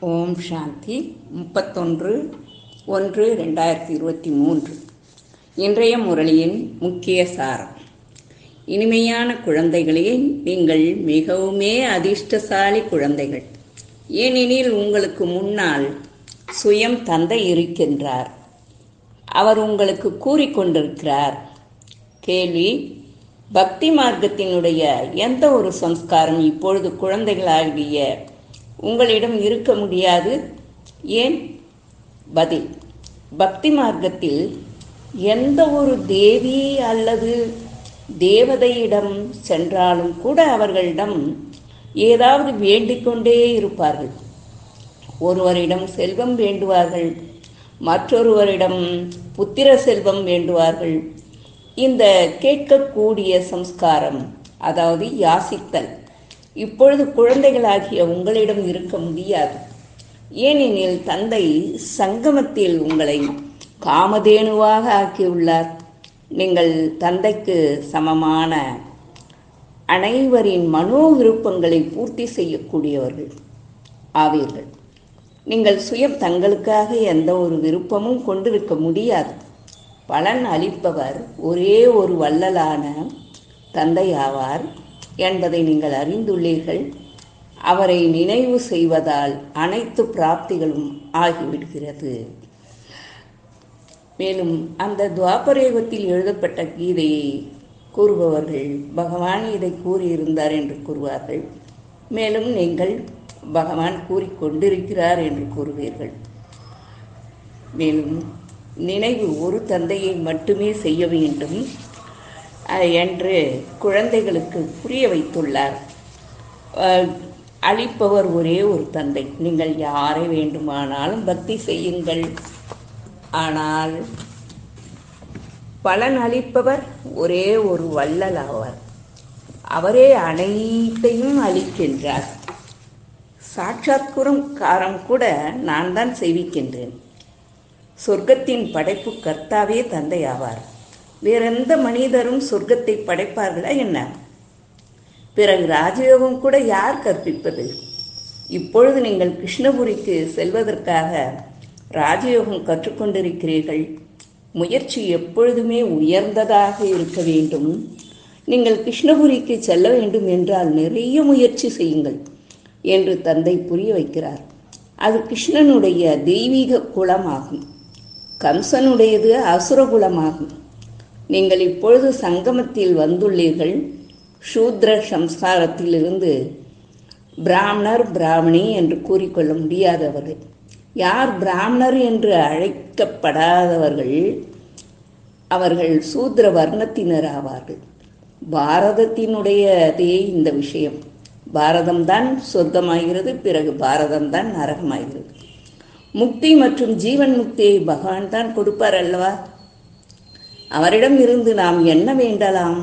ஓம் சாந்தி முப்பத்தொன்று ஒன்று ரெண்டாயிரத்தி இருபத்தி மூன்று இன்றைய முரளியின் முக்கிய சாரம் இனிமையான குழந்தைகளே நீங்கள் மிகவுமே அதிர்ஷ்டசாலி குழந்தைகள் ஏனெனில் உங்களுக்கு முன்னால் சுயம் தந்தை இருக்கின்றார் அவர் உங்களுக்கு கூறிக்கொண்டிருக்கிறார் கேள்வி பக்தி மார்க்கத்தினுடைய எந்த ஒரு சம்ஸ்காரம் இப்பொழுது குழந்தைகளாகிய உங்களிடம் இருக்க முடியாது ஏன் பதில் பக்தி மார்க்கத்தில் எந்த ஒரு தேவி அல்லது தேவதையிடம் சென்றாலும் கூட அவர்களிடம் ஏதாவது வேண்டிக் கொண்டே இருப்பார்கள் ஒருவரிடம் செல்வம் வேண்டுவார்கள் மற்றொருவரிடம் புத்திர செல்வம் வேண்டுவார்கள் இந்த கேட்கக்கூடிய சம்ஸ்காரம் அதாவது யாசித்தல் இப்பொழுது குழந்தைகளாகிய உங்களிடம் இருக்க முடியாது ஏனெனில் தந்தை சங்கமத்தில் உங்களை காமதேனுவாக ஆக்கியுள்ளார் நீங்கள் தந்தைக்கு சமமான அனைவரின் மனோ விருப்பங்களை பூர்த்தி செய்யக்கூடியவர்கள் ஆவீர்கள் நீங்கள் சுயம் தங்களுக்காக எந்த ஒரு விருப்பமும் கொண்டிருக்க முடியாது பலன் அளிப்பவர் ஒரே ஒரு வள்ளலான தந்தை ஆவார் என்பதை நீங்கள் அறிந்துள்ளீர்கள் அவரை நினைவு செய்வதால் அனைத்து பிராப்திகளும் ஆகிவிடுகிறது மேலும் அந்த துவாபரேகத்தில் எழுதப்பட்ட கீதையை கூறுபவர்கள் பகவான் இதை கூறியிருந்தார் என்று கூறுவார்கள் மேலும் நீங்கள் பகவான் கூறிக்கொண்டிருக்கிறார் என்று கூறுவீர்கள் மேலும் நினைவு ஒரு தந்தையை மட்டுமே செய்ய வேண்டும் என்று குழந்தைகளுக்கு புரிய வைத்துள்ளார் அளிப்பவர் ஒரே ஒரு தந்தை நீங்கள் யாரை வேண்டுமானாலும் பக்தி செய்யுங்கள் ஆனால் பலன் அளிப்பவர் ஒரே ஒரு வள்ளல் ஆவார் அவரே அனைத்தையும் அளிக்கின்றார் சாட்சாத்குரம் காரம் கூட நான் தான் செய்விக்கின்றேன் சொர்க்கத்தின் படைப்பு கர்த்தாவே தந்தை ஆவார் வேறெந்த மனிதரும் சொர்க்கத்தை படைப்பார்களா என்ன பிறகு ராஜயோகம் கூட யார் கற்பிப்பது இப்பொழுது நீங்கள் கிருஷ்ணபுரிக்கு செல்வதற்காக ராஜயோகம் கற்றுக்கொண்டிருக்கிறீர்கள் முயற்சி எப்பொழுதுமே உயர்ந்ததாக இருக்க வேண்டும் நீங்கள் கிருஷ்ணபுரிக்கு செல்ல வேண்டும் என்றால் நிறைய முயற்சி செய்யுங்கள் என்று தந்தை புரிய வைக்கிறார் அது கிருஷ்ணனுடைய தெய்வீக குலமாகும் கம்சனுடையது அசுர குலமாகும் நீங்கள் இப்பொழுது சங்கமத்தில் வந்துள்ளீர்கள் சூத்ர சம்ஸ்காரத்திலிருந்து பிராமணர் பிராமணி என்று கூறிக்கொள்ள முடியாதவர்கள் யார் பிராமணர் என்று அழைக்கப்படாதவர்கள் அவர்கள் சூத்ர வர்ணத்தினர் ஆவார்கள் பாரதத்தினுடையதே இந்த விஷயம் பாரதம்தான் சொர்க்கமாகிறது பிறகு பாரதம்தான் நரகமாகிறது முக்தி மற்றும் ஜீவன் முக்தியை பகவான் தான் கொடுப்பார் அல்லவா அவரிடம் இருந்து நாம் என்ன வேண்டலாம்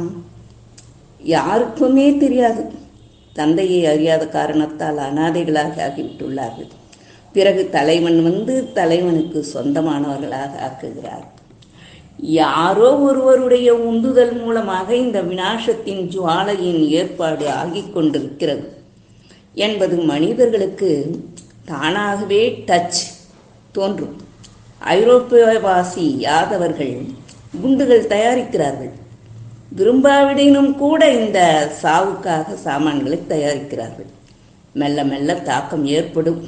யாருக்குமே தெரியாது தந்தையை அறியாத காரணத்தால் அனாதைகளாக ஆகிவிட்டுள்ளார்கள் பிறகு தலைவன் வந்து தலைவனுக்கு சொந்தமானவர்களாக ஆக்குகிறார் யாரோ ஒருவருடைய உந்துதல் மூலமாக இந்த வினாசத்தின் ஜுவாலையின் ஏற்பாடு ஆகிக் கொண்டிருக்கிறது என்பது மனிதர்களுக்கு தானாகவே டச் தோன்றும் ஐரோப்பியவாசி யாதவர்கள் குண்டுகள் தயாரிக்கிறார்கள் விரும்பாவிடனும் கூட இந்த சாவுக்காக சாமான்களை தயாரிக்கிறார்கள் மெல்ல மெல்ல தாக்கம் ஏற்படும்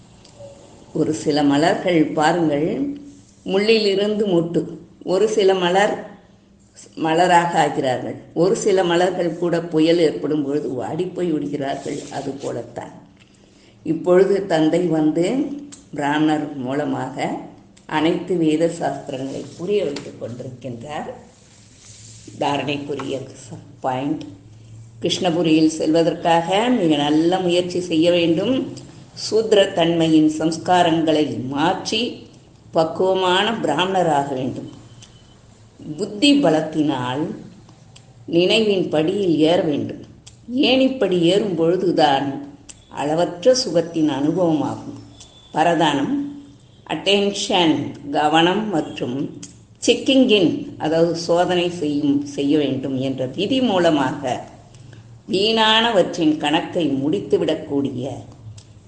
ஒரு சில மலர்கள் பாருங்கள் முள்ளிலிருந்து மொட்டு ஒரு சில மலர் மலராக ஆகிறார்கள் ஒரு சில மலர்கள் கூட புயல் ஏற்படும் பொழுது வாடிப்போய் விடுகிறார்கள் அது போலத்தான் இப்பொழுது தந்தை வந்து பிராமணர் மூலமாக அனைத்து வேத சாஸ்திரங்களை புரிய வைத்துக் கொண்டிருக்கின்றார் தாரணைக்குரிய பாயிண்ட் கிருஷ்ணபுரியில் செல்வதற்காக மிக நல்ல முயற்சி செய்ய வேண்டும் சூத்ர தன்மையின் சம்ஸ்காரங்களை மாற்றி பக்குவமான பிராமணராக வேண்டும் புத்தி பலத்தினால் நினைவின் படியில் ஏற வேண்டும் ஏனிப்படி ஏறும் பொழுதுதான் அளவற்ற சுகத்தின் அனுபவமாகும் பரதானம் அட்டென்ஷன் கவனம் மற்றும் செக்கிங்கின் அதாவது சோதனை செய்யும் செய்ய வேண்டும் என்ற விதி மூலமாக வீணானவற்றின் கணக்கை முடித்துவிடக்கூடிய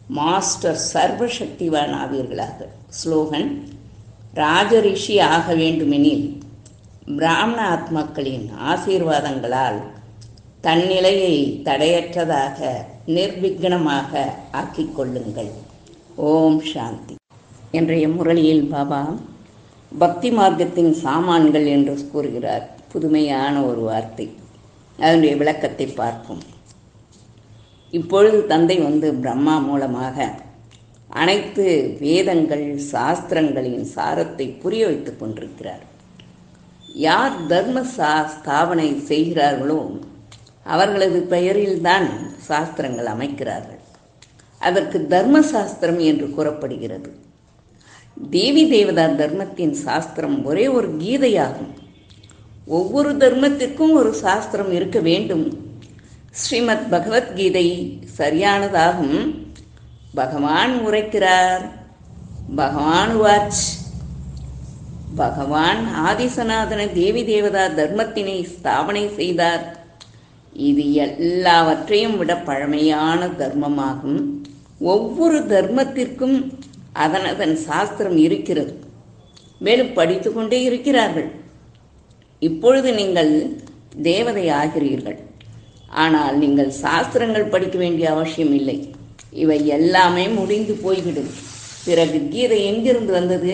மாஸ்டர் சர்வசக்திவான் ஆவீர்களாக ஸ்லோகன் ராஜரிஷி ஆக வேண்டுமெனில் பிராமண ஆத்மாக்களின் ஆசீர்வாதங்களால் தன்னிலையை தடையற்றதாக நிர்விக்னமாக ஆக்கிக் கொள்ளுங்கள் ஓம் சாந்தி இன்றைய முரளியில் பாபா பக்தி மார்க்கத்தின் சாமான்கள் என்று கூறுகிறார் புதுமையான ஒரு வார்த்தை அதனுடைய விளக்கத்தை பார்ப்போம் இப்பொழுது தந்தை வந்து பிரம்மா மூலமாக அனைத்து வேதங்கள் சாஸ்திரங்களின் சாரத்தை புரிய வைத்துக் கொண்டிருக்கிறார் யார் தர்ம சா ஸ்தாபனை செய்கிறார்களோ அவர்களது பெயரில்தான் சாஸ்திரங்கள் அமைக்கிறார்கள் அதற்கு தர்ம சாஸ்திரம் என்று கூறப்படுகிறது தேவி தேவதா தர்மத்தின் சாஸ்திரம் ஒரே ஒரு கீதையாகும் ஒவ்வொரு தர்மத்திற்கும் ஒரு சாஸ்திரம் இருக்க வேண்டும் ஸ்ரீமத் பகவத்கீதை சரியானதாகும் பகவான் உரைக்கிறார் பகவான் வாட்ச் பகவான் ஆதிசநாதன தேவி தேவதா தர்மத்தினை ஸ்தாபனை செய்தார் இது எல்லாவற்றையும் விட பழமையான தர்மமாகும் ஒவ்வொரு தர்மத்திற்கும் அதன் அதன் சாஸ்திரம் இருக்கிறது மேலும் படித்து கொண்டே இருக்கிறார்கள் இப்பொழுது நீங்கள் தேவதை ஆகிறீர்கள் ஆனால் நீங்கள் சாஸ்திரங்கள் படிக்க வேண்டிய அவசியம் இல்லை இவை எல்லாமே முடிந்து போய்விடும் பிறகு கீதை எங்கிருந்து வந்தது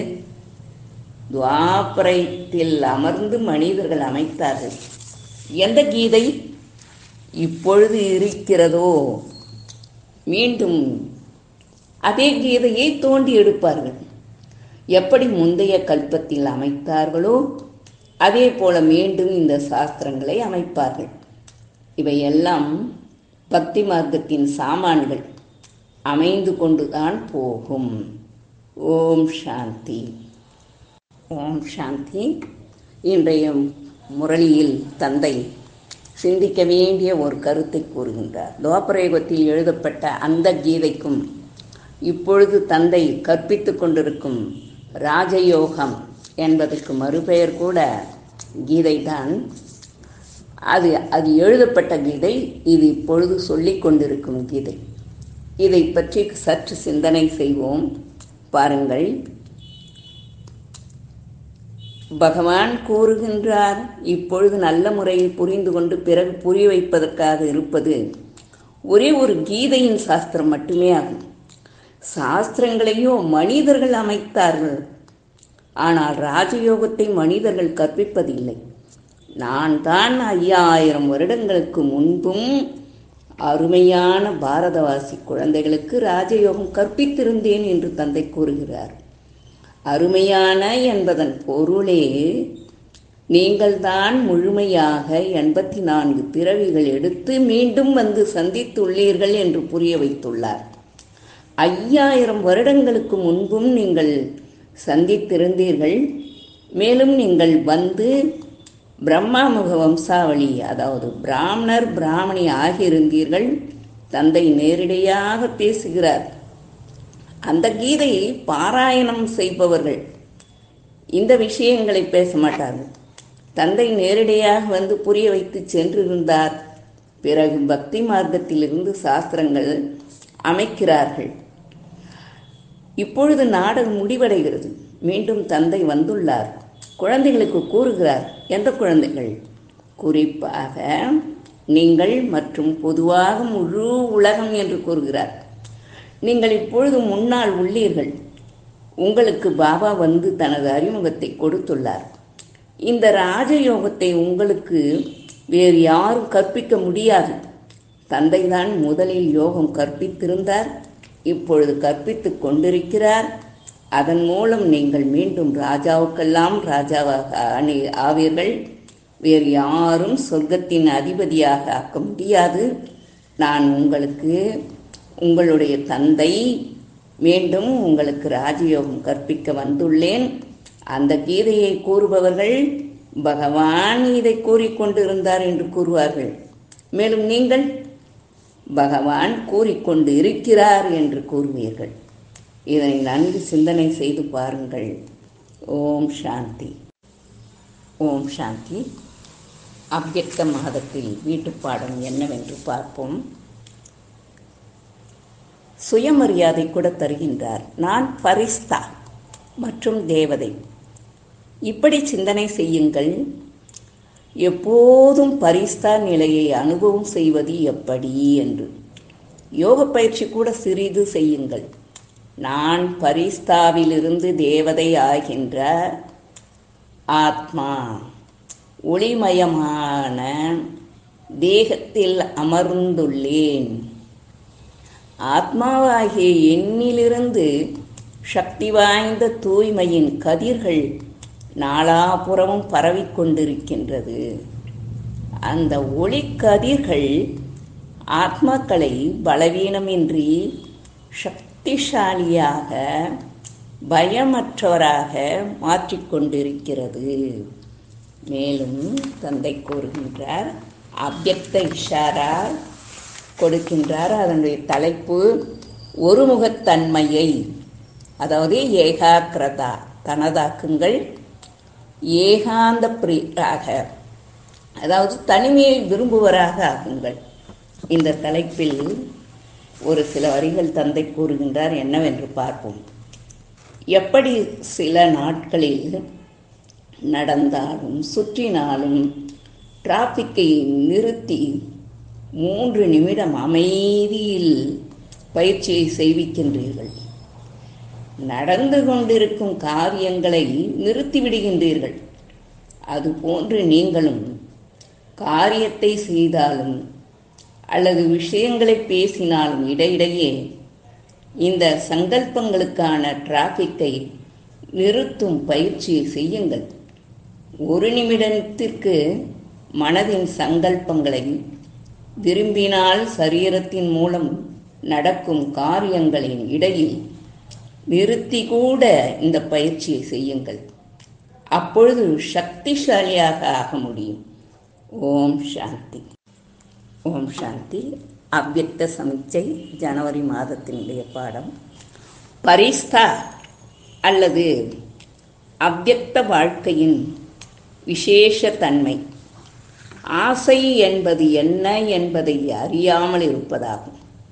துவாபரத்தில் அமர்ந்து மனிதர்கள் அமைத்தார்கள் எந்த கீதை இப்பொழுது இருக்கிறதோ மீண்டும் அதே கீதையை தோண்டி எடுப்பார்கள் எப்படி முந்தைய கல்பத்தில் அமைத்தார்களோ அதே போல மீண்டும் இந்த சாஸ்திரங்களை அமைப்பார்கள் இவையெல்லாம் பக்தி மார்க்கத்தின் சாமான்கள் அமைந்து கொண்டுதான் போகும் ஓம் சாந்தி ஓம் சாந்தி இன்றைய முரளியில் தந்தை சிந்திக்க வேண்டிய ஒரு கருத்தை கூறுகின்றார் துவாபரயுகத்தில் எழுதப்பட்ட அந்த கீதைக்கும் இப்பொழுது தந்தை கற்பித்து கொண்டிருக்கும் ராஜயோகம் என்பதற்கு மறுபெயர் கூட கீதைதான் அது அது எழுதப்பட்ட கீதை இது இப்பொழுது சொல்லிக் கொண்டிருக்கும் கீதை இதை பற்றி சற்று சிந்தனை செய்வோம் பாருங்கள் பகவான் கூறுகின்றார் இப்பொழுது நல்ல முறையில் புரிந்து கொண்டு பிறகு புரிய வைப்பதற்காக இருப்பது ஒரே ஒரு கீதையின் சாஸ்திரம் மட்டுமே ஆகும் சாஸ்திரங்களையோ மனிதர்கள் அமைத்தார்கள் ஆனால் ராஜயோகத்தை மனிதர்கள் கற்பிப்பதில்லை நான் தான் ஐயாயிரம் வருடங்களுக்கு முன்பும் அருமையான பாரதவாசி குழந்தைகளுக்கு ராஜயோகம் கற்பித்திருந்தேன் என்று தந்தை கூறுகிறார் அருமையான என்பதன் பொருளே நீங்கள்தான் முழுமையாக எண்பத்தி நான்கு பிறவிகள் எடுத்து மீண்டும் வந்து சந்தித்துள்ளீர்கள் என்று புரிய வைத்துள்ளார் ஐயாயிரம் வருடங்களுக்கு முன்பும் நீங்கள் சந்தித்திருந்தீர்கள் மேலும் நீங்கள் வந்து பிரம்மாமுக வம்சாவளி அதாவது பிராமணர் பிராமணி ஆகியிருந்தீர்கள் தந்தை நேரடியாக பேசுகிறார் அந்த கீதையை பாராயணம் செய்பவர்கள் இந்த விஷயங்களை பேச மாட்டார்கள் தந்தை நேரடியாக வந்து புரிய வைத்து சென்றிருந்தார் பிறகு பக்தி மார்க்கத்திலிருந்து சாஸ்திரங்கள் அமைக்கிறார்கள் இப்பொழுது நாடகம் முடிவடைகிறது மீண்டும் தந்தை வந்துள்ளார் குழந்தைகளுக்கு கூறுகிறார் எந்த குழந்தைகள் குறிப்பாக நீங்கள் மற்றும் பொதுவாக முழு உலகம் என்று கூறுகிறார் நீங்கள் இப்பொழுது முன்னால் உள்ளீர்கள் உங்களுக்கு பாபா வந்து தனது அறிமுகத்தை கொடுத்துள்ளார் இந்த ராஜயோகத்தை உங்களுக்கு வேறு யாரும் கற்பிக்க முடியாது தந்தைதான் முதலில் யோகம் கற்பித்திருந்தார் இப்பொழுது கற்பித்துக் கொண்டிருக்கிறார் அதன் மூலம் நீங்கள் மீண்டும் ராஜாவுக்கெல்லாம் ராஜாவாக அணி ஆவீர்கள் வேறு யாரும் சொர்க்கத்தின் அதிபதியாக ஆக்க முடியாது நான் உங்களுக்கு உங்களுடைய தந்தை மீண்டும் உங்களுக்கு ராஜயோகம் கற்பிக்க வந்துள்ளேன் அந்த கீதையை கூறுபவர்கள் பகவான் இதை கூறிக்கொண்டிருந்தார் என்று கூறுவார்கள் மேலும் நீங்கள் பகவான் கூறிக்கொண்டு இருக்கிறார் என்று கூறுவீர்கள் இதனை நன்கு சிந்தனை செய்து பாருங்கள் ஓம் சாந்தி ஓம் சாந்தி அவ்யக்த மாதத்தில் வீட்டுப்பாடம் என்னவென்று பார்ப்போம் சுயமரியாதை கூட தருகின்றார் நான் பரிஸ்தா மற்றும் தேவதை இப்படி சிந்தனை செய்யுங்கள் எப்போதும் பரிஸ்தா நிலையை அனுபவம் செய்வது எப்படி என்று யோக பயிற்சி கூட சிறிது செய்யுங்கள் நான் பரிஸ்தாவிலிருந்து தேவதை ஆகின்ற ஆத்மா ஒளிமயமான தேகத்தில் அமர்ந்துள்ளேன் ஆத்மாவாகிய எண்ணிலிருந்து சக்தி வாய்ந்த தூய்மையின் கதிர்கள் நாலாபுறமும் பரவிக்கொண்டிருக்கின்றது அந்த ஒளிக்கதிர்கள் ஆத்மாக்களை பலவீனமின்றி சக்திசாலியாக பயமற்றவராக மாற்றிக்கொண்டிருக்கிறது மேலும் தந்தை கூறுகின்றார் அவ்யக்த இஷாரா கொடுக்கின்றார் அதனுடைய தலைப்பு ஒருமுகத்தன்மையை அதாவது ஏகாக்கிரதா தனதாக்குங்கள் ஏகாந்த பிரியாக அதாவது தனிமையை விரும்புவராக ஆகுங்கள் இந்த தலைப்பில் ஒரு சில வரிகள் தந்தை கூறுகின்றார் என்னவென்று பார்ப்போம் எப்படி சில நாட்களில் நடந்தாலும் சுற்றினாலும் டிராஃபிக்கை நிறுத்தி மூன்று நிமிடம் அமைதியில் பயிற்சியை செய்விக்கின்றீர்கள் நடந்து கொண்டிருக்கும் காரியங்களை நிறுத்திவிடுகின்றீர்கள் அதுபோன்று நீங்களும் காரியத்தை செய்தாலும் அல்லது விஷயங்களை பேசினாலும் இடையிடையே இந்த சங்கல்பங்களுக்கான டிராஃபிக்கை நிறுத்தும் பயிற்சியை செய்யுங்கள் ஒரு நிமிடத்திற்கு மனதின் சங்கல்பங்களை விரும்பினால் சரீரத்தின் மூலம் நடக்கும் காரியங்களின் இடையில் நிறுத்தி கூட இந்த பயிற்சியை செய்யுங்கள் அப்பொழுது சக்திசாலியாக ஆக முடியும் ஓம் சாந்தி ஓம் சாந்தி அவ்யக்த சமிச்சை ஜனவரி மாதத்தினுடைய பாடம் பரிஸ்தா அல்லது அவ்யக்த வாழ்க்கையின் விசேஷ தன்மை ஆசை என்பது என்ன என்பதை அறியாமல் இருப்பதாகும்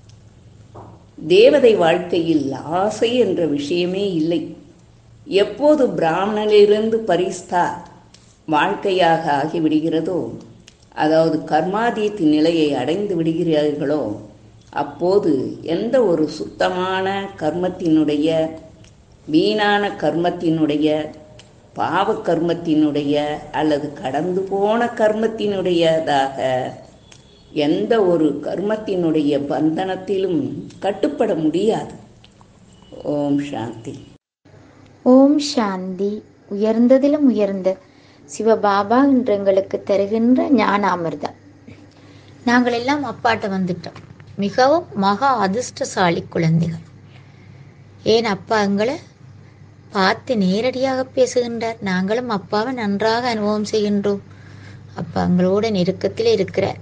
தேவதை வாழ்க்கையில் ஆசை என்ற விஷயமே இல்லை எப்போது பிராமணனிலிருந்து பரிஸ்தா வாழ்க்கையாக ஆகிவிடுகிறதோ அதாவது கர்மாதீத் நிலையை அடைந்து விடுகிறீர்களோ அப்போது எந்த ஒரு சுத்தமான கர்மத்தினுடைய வீணான கர்மத்தினுடைய பாவ கர்மத்தினுடைய அல்லது கடந்து போன கர்மத்தினுடையதாக எந்த ஒரு கர்மத்தினுடைய பந்தனத்திலும் கட்டுப்பட முடியாது ஓம் சாந்தி ஓம் சாந்தி உயர்ந்ததிலும் உயர்ந்த சிவபாபா என்று எங்களுக்கு தருகின்ற ஞானாமிர்தம் நாங்கள் எல்லாம் அப்பாட்ட வந்துட்டோம் மிகவும் மகா அதிர்ஷ்டசாலி குழந்தைகள் ஏன் அப்பா எங்களை பார்த்து நேரடியாக பேசுகின்றார் நாங்களும் அப்பாவை நன்றாக அனுபவம் செய்கின்றோம் அப்பா எங்களோட நெருக்கத்தில் இருக்கிறார்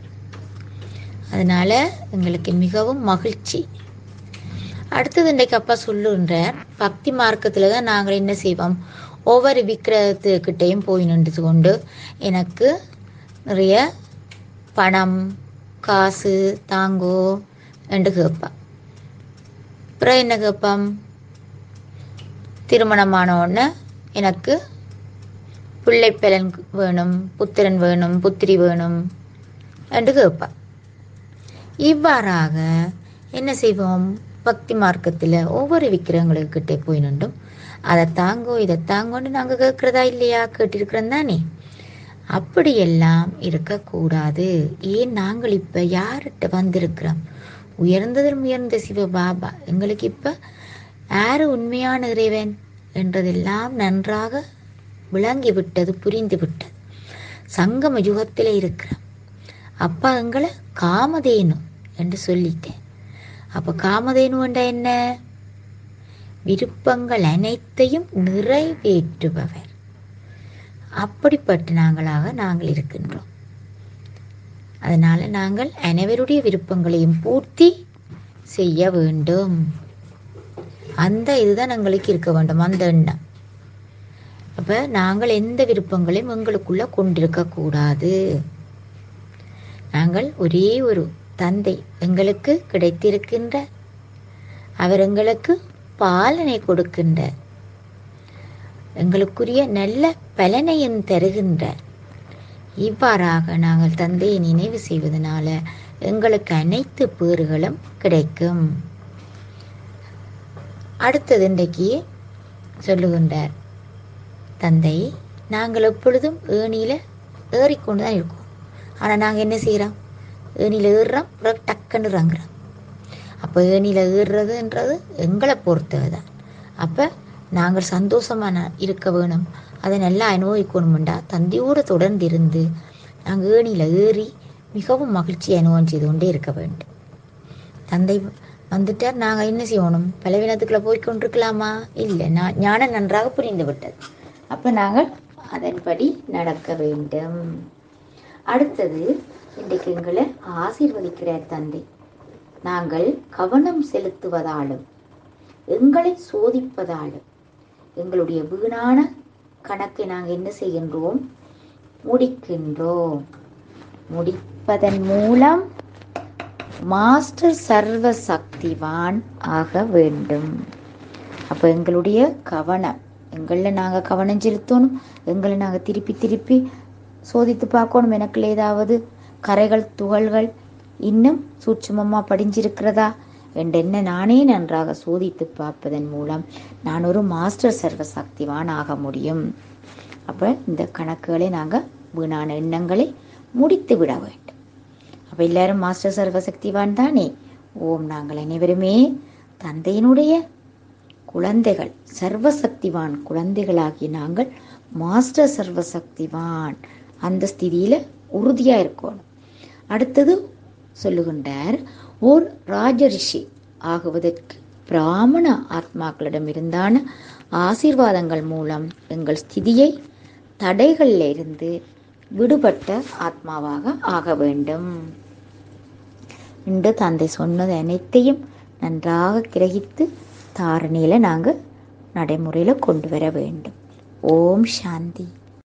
அதனால எங்களுக்கு மிகவும் மகிழ்ச்சி அடுத்தது இன்றைக்கு அப்பா சொல்லுகின்றார் பக்தி மார்க்கத்தில் தான் நாங்கள் என்ன செய்வோம் ஒவ்வொரு விக்கிரகத்துக்கிட்டையும் போய் நின்று கொண்டு எனக்கு நிறைய பணம் காசு தாங்கோ என்று கேட்பான் அப்புறம் என்ன கேட்பான் திருமணமான உடனே எனக்கு பிள்ளை பலன் வேணும் புத்திரன் வேணும் புத்திரி வேணும் என்று கேட்பான் இவ்வாறாக என்ன செய்வோம் பக்தி மார்க்கத்தில் ஒவ்வொரு விக்கிரகங்களுக்கிட்டே போய் நின்றும் அதை தாங்கோ இதை தாங்கோன்னு நாங்கள் கேட்குறதா இல்லையா கேட்டிருக்கிறோம் தானே அப்படியெல்லாம் இருக்கக்கூடாது ஏன் நாங்கள் இப்போ யார்கிட்ட வந்திருக்கிறோம் உயர்ந்ததிலும் உயர்ந்த சிவ பாபா எங்களுக்கு இப்போ யார் உண்மையான இறைவன் என்றதெல்லாம் நன்றாக விளங்கி விட்டது புரிந்து விட்டது சங்கம யுகத்தில் இருக்கிறோம் அப்பா எங்களை காமதேனு என்று சொல்லிட்டேன் அப்போ காமதேனு என்ற என்ன விருப்பங்கள் அனைத்தையும் நிறைவேற்றுபவர் அப்படிப்பட்ட நாங்களாக நாங்கள் இருக்கின்றோம் அதனால நாங்கள் அனைவருடைய விருப்பங்களையும் பூர்த்தி செய்ய வேண்டும் அந்த இதுதான் எங்களுக்கு இருக்க வேண்டும் அந்த எண்ணம் அப்ப நாங்கள் எந்த விருப்பங்களையும் எங்களுக்குள்ள கொண்டிருக்க கூடாது நாங்கள் ஒரே ஒரு தந்தை எங்களுக்கு கிடைத்திருக்கின்ற அவர் எங்களுக்கு பாலனை கொடுக்கின்றார் எங்களுக்குரிய நல்ல பலனையும் தருகின்றார் இவ்வாறாக நாங்கள் தந்தையை நினைவு செய்வதனால எங்களுக்கு அனைத்து பேறுகளும் கிடைக்கும் அடுத்தது இன்றைக்கு சொல்லுகின்றார் தந்தை நாங்கள் எப்பொழுதும் ஏணியில் ஏறிக்கொண்டு தான் இருக்கோம் ஆனால் நாங்கள் என்ன செய்கிறோம் ஏணியில் ஏறுறோம் பிறகு டக்குன்னு இறங்குறோம் அப்போ ஏணியில் ஏறுறதுன்றது எங்களை பொறுத்தது தான் அப்போ நாங்கள் சந்தோஷமாக இருக்க வேணும் அதை நல்லா அனுபவிக்கணுமெண்டா தந்தையோடு தொடர்ந்து இருந்து நாங்கள் ஏணியில் ஏறி மிகவும் மகிழ்ச்சியை அனுபவம் செய்து கொண்டே இருக்க வேண்டும் தந்தை வந்துட்டார் நாங்கள் என்ன செய்யணும் பலவீனத்துக்குள்ளே போய் கொண்டிருக்கலாமா இல்லை நான் ஞானம் நன்றாக புரிந்து விட்டது அப்போ நாங்கள் அதன்படி நடக்க வேண்டும் அடுத்தது இன்றைக்கு எங்களை ஆசீர்வதிக்கிறார் தந்தை நாங்கள் கவனம் செலுத்துவதாலும் எங்களை சோதிப்பதாலும் எங்களுடைய வீணான கணக்கை நாங்கள் என்ன செய்கின்றோம் முடிக்கின்றோம் முடிப்பதன் மூலம் மாஸ்டர் சர்வ சக்திவான் ஆக வேண்டும் அப்போ எங்களுடைய கவனம் எங்களில் நாங்கள் கவனம் செலுத்தணும் எங்களை நாங்கள் திருப்பி திருப்பி சோதித்து பார்க்கணும் எனக்குள்ள ஏதாவது கரைகள் துகள்கள் இன்னும் சூட்சுமமாக படிஞ்சிருக்கிறதா என்றென்ன நானே நன்றாக சோதித்து பார்ப்பதன் மூலம் நான் ஒரு மாஸ்டர் சர்வ சக்திவான் ஆக முடியும் அப்போ இந்த கணக்குகளை நாங்கள் வீணான எண்ணங்களை முடித்து விட வேண்டும் அப்போ எல்லாரும் மாஸ்டர் சர்வசக்திவான் தானே ஓம் நாங்கள் அனைவருமே தந்தையினுடைய குழந்தைகள் சர்வசக்திவான் குழந்தைகளாகிய நாங்கள் மாஸ்டர் சர்வசக்திவான் அந்த ஸ்திதியில் உறுதியாக இருக்கணும் அடுத்தது சொல்லுகின்றார் ஓர் ராஜரிஷி ஆகுவதற்கு பிராமண ஆத்மாக்களிடமிருந்தான ஆசீர்வாதங்கள் மூலம் எங்கள் ஸ்திதியை தடைகளில் இருந்து விடுபட்ட ஆத்மாவாக ஆக வேண்டும் இன்று தந்தை சொன்னது அனைத்தையும் நன்றாக கிரகித்து தாரணையில் நாங்கள் நடைமுறையில் கொண்டு வர வேண்டும் ஓம் சாந்தி